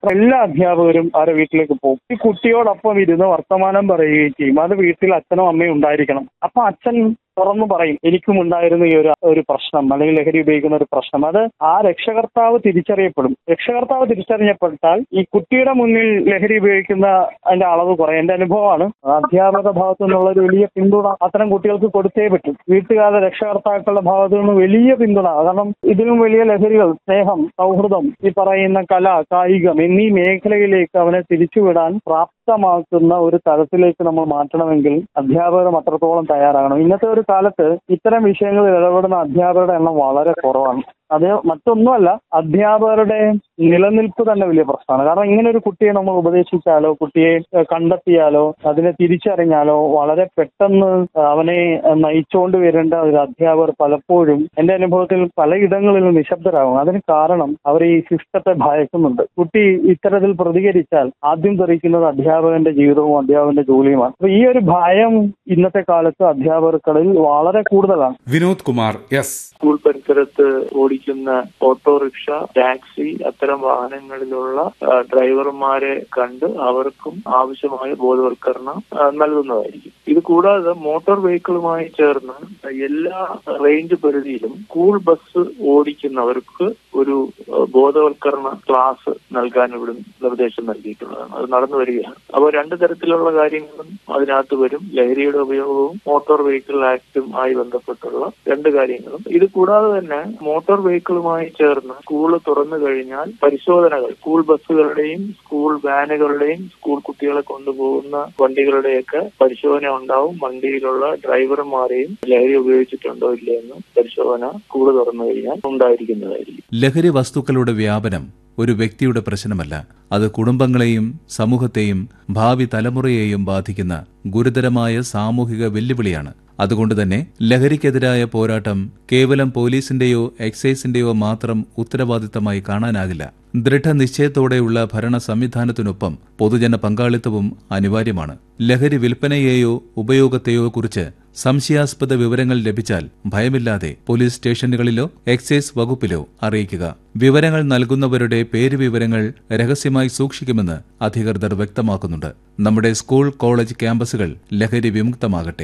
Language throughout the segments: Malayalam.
എല്ലാ അധ്യാപകരും അവരുടെ വീട്ടിലേക്ക് പോകും ഈ കുട്ടിയോടൊപ്പം ഇരുന്ന് വർത്തമാനം പറയുകയും ചെയ്യും അത് വീട്ടിൽ അച്ഛനും അമ്മയും ഉണ്ടായിരിക്കണം അപ്പൊ അച്ഛൻ തുറന്നു പറയും എനിക്കും ഉണ്ടായിരുന്ന ഈ ഒരു ഒരു പ്രശ്നം അല്ലെങ്കിൽ ലഹരി ഉപയോഗിക്കുന്ന ഒരു പ്രശ്നം അത് ആ രക്ഷകർത്താവ് തിരിച്ചറിയപ്പെടും രക്ഷകർത്താവ് തിരിച്ചറിയപ്പെട്ടാൽ ഈ കുട്ടിയുടെ മുന്നിൽ ലഹരി ഉപയോഗിക്കുന്ന അതിന്റെ അളവ് കുറയും എന്റെ അനുഭവമാണ് അധ്യാപക ഭാഗത്തു നിന്നുള്ള ഒരു വലിയ പിന്തുണ അത്തരം കുട്ടികൾക്ക് കൊടുത്തേ പറ്റും വീട്ടുകാരുടെ രക്ഷകർത്താക്കളുടെ ഭാഗത്തു നിന്ന് വലിയ പിന്തുണ കാരണം ഇതിലും വലിയ ലഹരികൾ സ്നേഹം സൗഹൃദം ഈ പറയുന്ന കല കായികം എന്നീ മേഖലയിലേക്ക് അവനെ തിരിച്ചുവിടാൻ പ്രാപ്തമാക്കുന്ന ഒരു തലത്തിലേക്ക് നമ്മൾ മാറ്റണമെങ്കിൽ അധ്യാപകരും അത്രത്തോളം തയ്യാറാകണം ഇന്നത്തെ ഒരു കാലത്ത് ഇത്തരം വിഷയങ്ങളിൽ ഇടപെടുന്ന അധ്യാപകരുടെ എണ്ണം വളരെ കുറവാണ് അത് മറ്റൊന്നുമല്ല അധ്യാപകരുടെ നിലനിൽപ്പ് തന്നെ വലിയ പ്രശ്നമാണ് കാരണം ഇങ്ങനെ ഒരു കുട്ടിയെ നമ്മൾ ഉപദേശിച്ചാലോ കുട്ടിയെ ഏഹ്, കണ്ടെത്തിയാലോ അതിനെ തിരിച്ചറിഞ്ഞാലോ വളരെ പെട്ടെന്ന് അവനെ ഏഹ്, നയിച്ചുകൊണ്ട് വരേണ്ട ഒരു അധ്യാപകർ പലപ്പോഴും എന്റെ അനുഭവത്തിൽ പലയിടങ്ങളിലും നിശബ്ദരാകും അതിന് കാരണം അവർ ഈ സിസ്റ്റത്തെ ഭയക്കുന്നുണ്ട് കുട്ടി ഇത്തരത്തിൽ പ്രതികരിച്ചാൽ ആദ്യം തെറിക്കുന്നത് അധ്യാപകന്റെ ജീവിതവും അധ്യാപകന്റെ ജോലിയുമാണ് അപ്പൊ ഈ ഒരു ഭയം ഇന്നത്തെ കാലത്ത് അധ്യാപകർക്കിടയിൽ വളരെ കൂടുതലാണ് വിനോദ് കുമാർ എസ് സ്കൂൾ പരിസരത്ത് ഓടിക്കുന്ന ഓട്ടോറിക്ഷ ടാക്സി അത്തരം വാഹനങ്ങളിലുള്ള ആ, ഡ്രൈവർമാരെ കണ്ട് അവർക്കും ആവശ്യമായ ബോധവൽക്കരണം ആ, നൽകുന്നതായിരിക്കും ഇത് കൂടാതെ മോട്ടോർ വെഹിക്കിളുമായി ചേർന്ന് എല്ലാ റേഞ്ച് പരിധിയിലും സ്കൂൾ ബസ് ഓടിക്കുന്നവർക്ക് ഒരു ആ, ബോധവൽക്കരണ ക്ലാസ് നൽകാൻ ഇവിടെ നിർദ്ദേശം നൽകിയിട്ടുള്ളതാണ് അത് നടന്നു വരികയാണ് അപ്പോൾ രണ്ട് തരത്തിലുള്ള കാര്യങ്ങളും അതിനകത്ത് വരും ലഹരിയുടെ ഉപയോഗവും മോട്ടോർ വെഹിക്കിൾ ആക്ടും ആയി ബന്ധപ്പെട്ടുള്ള രണ്ട് കാര്യങ്ങളും ഇത് കൂടാതെ തന്നെ മോട്ടോർ വെഹിക്കിളുമായി ചേർന്ന് സ്കൂൾ തുറന്നു കഴിഞ്ഞാൽ പരിശോധനകൾ സ്കൂൾ ബസ്സുകളുടെയും സ്കൂൾ വാനുകളുടെയും സ്കൂൾ കുട്ടികളെ കൊണ്ടുപോകുന്ന വണ്ടികളുടെയൊക്കെ പരിശോധന ഉണ്ടാവും വണ്ടിയിലുള്ള ഡ്രൈവർമാരെയും ലഹരി ഉപയോഗിച്ചിട്ടുണ്ടോ ഇല്ലയെന്ന് പരിശോധന സ്കൂൾ തുറന്നു കഴിഞ്ഞാൽ ഉണ്ടായിരിക്കുന്നതായിരിക്കും ലഹരി വസ്തുക്കളുടെ വ്യാപനം ഒരു വ്യക്തിയുടെ പ്രശ്നമല്ല അത് കുടുംബങ്ങളെയും സമൂഹത്തെയും ഭാവി തലമുറയെയും ബാധിക്കുന്ന ഗുരുതരമായ സാമൂഹിക വെല്ലുവിളിയാണ് അതുകൊണ്ട് തന്നെ ലഹരിക്കെതിരായ പോരാട്ടം കേവലം പോലീസിന്റെയോ എക്സൈസിന്റെയോ മാത്രം ഉത്തരവാദിത്തമായി കാണാനാകില്ല ദൃഢനിശ്ചയത്തോടെയുള്ള ഭരണ സംവിധാനത്തിനൊപ്പം പൊതുജന പങ്കാളിത്തവും അനിവാര്യമാണ് ലഹരി വിൽപ്പനയെയോ ഉപയോഗത്തെയോ കുറിച്ച് സംശയാസ്പദ വിവരങ്ങൾ ലഭിച്ചാൽ ഭയമില്ലാതെ പോലീസ് സ്റ്റേഷനുകളിലോ എക്സൈസ് വകുപ്പിലോ അറിയിക്കുക വിവരങ്ങൾ നൽകുന്നവരുടെ പേര് വിവരങ്ങൾ രഹസ്യമായി സൂക്ഷിക്കുമെന്ന് അധികൃതർ വ്യക്തമാക്കുന്നുണ്ട് നമ്മുടെ സ്കൂൾ കോളേജ് ക്യാമ്പസുകൾ ലഹരി വിമുക്തമാകട്ടെ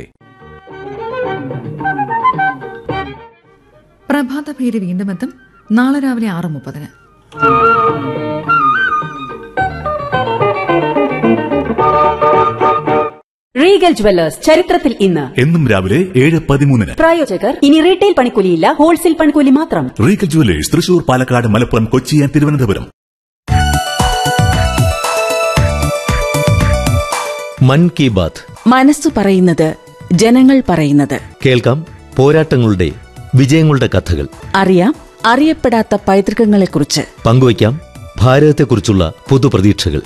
പ്രഭാത ഭേരി വീണ്ടും എത്തും നാളെ രാവിലെ ആറ് മുപ്പതിന് റീഗൽ ജുവല്ലേഴ്സ് ചരിത്രത്തിൽ ഇന്ന് എന്നും രാവിലെ ഏഴ് പതിമൂന്നിന് പ്രായോജകർ ഇനി റീറ്റെയിൽ പണിക്കൂലിയില്ല ഹോൾസെയിൽ പണിക്കൂലി മാത്രം Regal jewellers Thrissur Palakkad Malappuram Kochi and Thiruvananthapuram Mann Ki Baat മനസ്സു പറയുന്നത് ജനങ്ങൾ പറയുന്നത് കേൾക്കാം പോരാട്ടങ്ങളുടെ വിജയങ്ങളുടെ കഥകൾ അറിയാം അറിയപ്പെടാത്ത പൈതൃകങ്ങളെക്കുറിച്ച് പങ്കുവയ്ക്കാം ഭാരതത്തെക്കുറിച്ചുള്ള പുതുപ്രതീക്ഷകൾ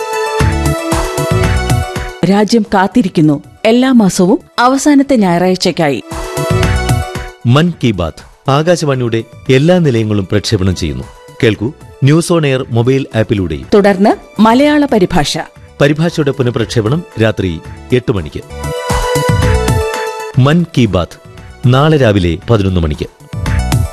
രാജ്യം കാത്തിരിക്കുന്നു എല്ലാ മാസവും അവസാനത്തെ ഞായറാഴ്ചയ്ക്കായി മൻ കി ബാത്ത് ആകാശവാണിയുടെ എല്ലാ നിലയങ്ങളും പ്രക്ഷേപണം ചെയ്യുന്നു കേൾക്കൂ ന്യൂസ് ഓൺ എയർ മൊബൈൽ ആപ്പിലൂടെയും തുടർന്ന് മലയാള പരിഭാഷ പരിഭാഷയുടെ പുനഃപ്രക്ഷേപണം രാത്രി എട്ട് മണിക്ക് മൻ കി ബാത്ത് നാളെ രാവിലെ പതിനൊന്ന് മണിക്ക്